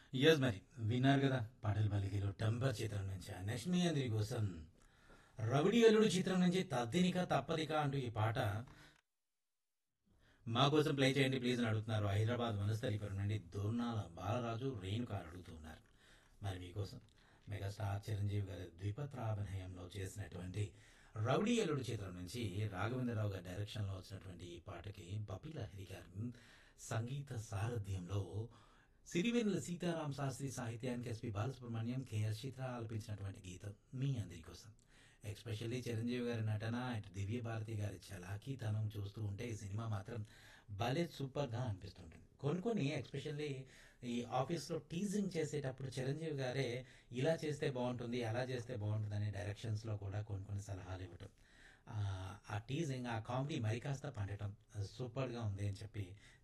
yes మరి విన్నారు కదా పాటలు పలికిలో టెంపర్ చిత్రం నుంచి నెక్స్ట్ మీ అందరి కోసం రవిడి అల్లుడు చిత్రం నుంచి తద్దినిక తప్పదిక అంటూ ఈ పాట మా కోసం ప్లే చేయండి ప్లీజ్ అని అడుగుతున్నారు హైదరాబాద్ వనస్థలిపురం నుండి దోర్నాల బాలరాజు రేణుకార్ అడుగుతున్నారు మరి మీకోసం మెగాస్టార్ చిరంజీవి గారి ద్విపత్రాభినయంలో చేసినటువంటి రౌడీ అల్లుడు చిత్రం నుంచి రాఘవేంద్రరావు గారి డైరెక్షన్లో వచ్చినటువంటి ఈ పాటకి బపి లహరి గారు సంగీత సారథ్యంలో సిరివెన్నెల సీతారాం శాస్త్రి సాహిత్యానికి ఎస్పి బాలసుబ్రహ్మణ్యం కేఎస్ చిత్ర ఆలపించినటువంటి గీతం మీ అందరి కోసం ఎక్స్పెషల్లీ చిరంజీవి గారి నటన అటు దివ్య భారతి గారి చలాకీతనం చూస్తూ ఉంటే ఈ సినిమా మాత్రం భలే సూపర్గా అనిపిస్తుంటుంది కొన్ని కొన్ని ఎక్స్పెషల్లీ ఈ ఆఫీస్లో టీజింగ్ చేసేటప్పుడు చిరంజీవి గారే ఇలా చేస్తే బాగుంటుంది అలా చేస్తే బాగుంటుంది అనే డైరెక్షన్స్లో కూడా కొన్ని కొన్ని సలహాలు ఇవ్వటం ఆ టీజింగ్ ఆ కామెడీ మరి కాస్త పండటం సూపర్గా ఉంది అని చెప్పి